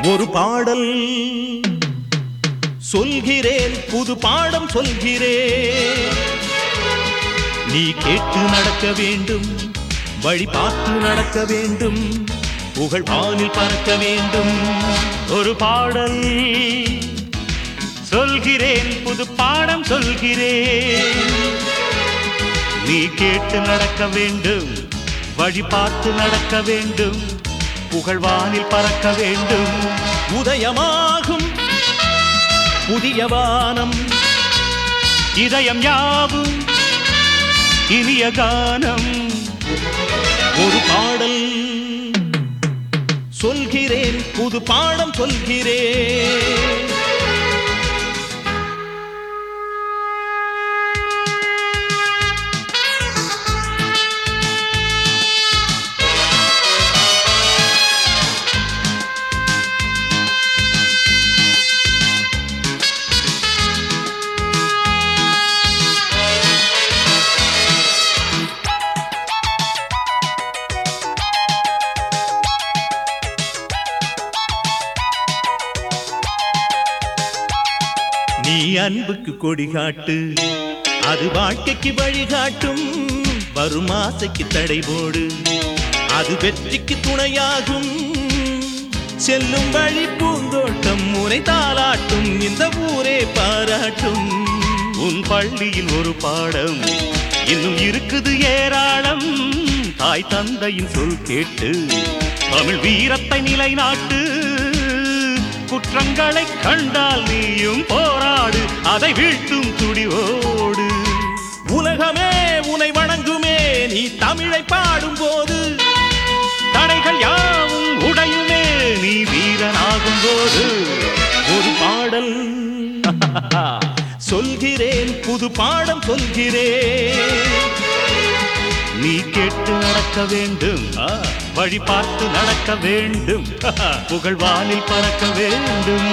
ஒரு பாடல் சொல்கிறேன் புது பாடம் சொல்கிறேன் நீ கேட்டு நடக்க வேண்டும் வழி பார்த்து நடக்க வேண்டும் புகழ் வானில் பறக்க வேண்டும் ஒரு பாடல் சொல்கிறேன் புது பாடம் சொல்கிறேன் நீ கேட்டு நடக்க வேண்டும் வழி பார்த்து நடக்க வேண்டும் புகழ்வானில் பறக்க வேண்டும் உதயமாகும் புதிய வானம் இதயம் யாவும் இனிய கானம் ஒரு பாடல் சொல்கிறேன் புது பாடம் சொல்கிறேன் நீ அன்புக்கு கொடி காட்டு அது வாழ்க்கைக்கு வழிகாட்டும் வரும் ஆசைக்கு தடை போடு அது வெற்றிக்கு துணையாகும் செல்லும் வழி பூந்தோட்டம் முறை தாளாட்டும் இந்த ஊரே பாராட்டும் உன் பள்ளியில் ஒரு பாடம் இன்னும் இருக்குது ஏராளம் தாய் தந்தையின் சொல் கேட்டு தமிழ் வீரத்தை நிலைநாட்டு குற்றங்களை கண்டால் நீயும் போராடு அதை வீழ்த்தும் துடிவோடு உலகமே உனை வணங்குமே நீ தமிழை பாடும்போது தடைகள் யாவும் உடையுமே நீ வீரனாகும் போது ஒரு பாடல் சொல்கிறேன் புது பாடம் சொல்கிறேன் நீ கேட்டு நடக்க வேண்டும் வழி பார்த்து நடக்க வேண்டும் புகழ்வானில் பறக்க வேண்டும்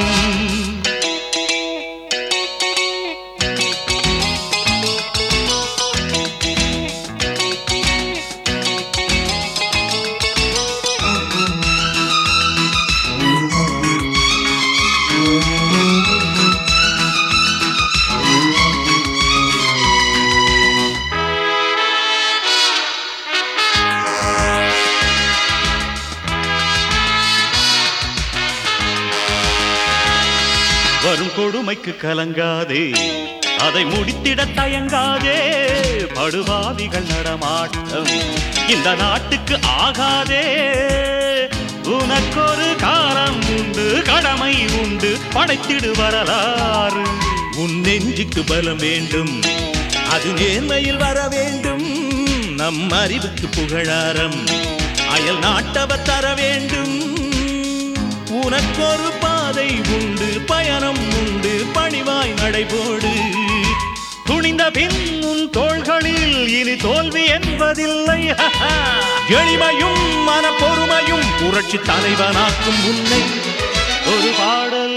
வரும் கொடுமைக்கு கலங்காதே அதை முடித்திட தயங்காதே படுபாவிகள் நடமாட்டம் இந்த நாட்டுக்கு ஆகாதே உனக்கொரு காலம் உண்டு கடமை உண்டு படைத்திடு வரலாறு உன் நெஞ்சுக்கு பலம் வேண்டும் அது நேர்மையில் வர வேண்டும் நம் அறிவுக்கு புகழாரம் அயல் நாட்டவர் தர வேண்டும் உனக்கொரு பாதை உண்டு பயணம் உண்டு பணிவாய் நடைபோடு துணிந்த பின் உன் தோள்களில் இனி தோல்வி என்பதில்லை எளிமையும் மனப்பொறுமையும் புரட்சி தலைவனாக்கும் உன்னை ஒரு பாடல்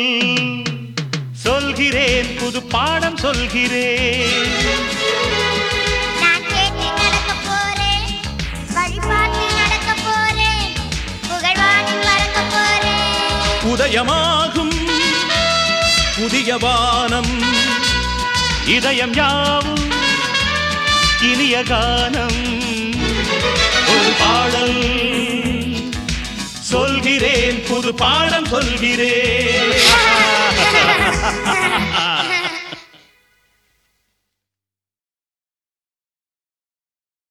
சொல்கிறேன் புது பாடம் சொல்கிறேன் நான் கேட்டு நடக்க போறேன் வழிபாட்டு நடக்க போறேன் புகழ்வானில் பறக்க போறேன் உதயமாகும் புதிய வானம் இதயம் யாவும் இனிய கானம் ஒரு பாடல் சொல்கிறேன் புது பாடம் சொல்கிறேன்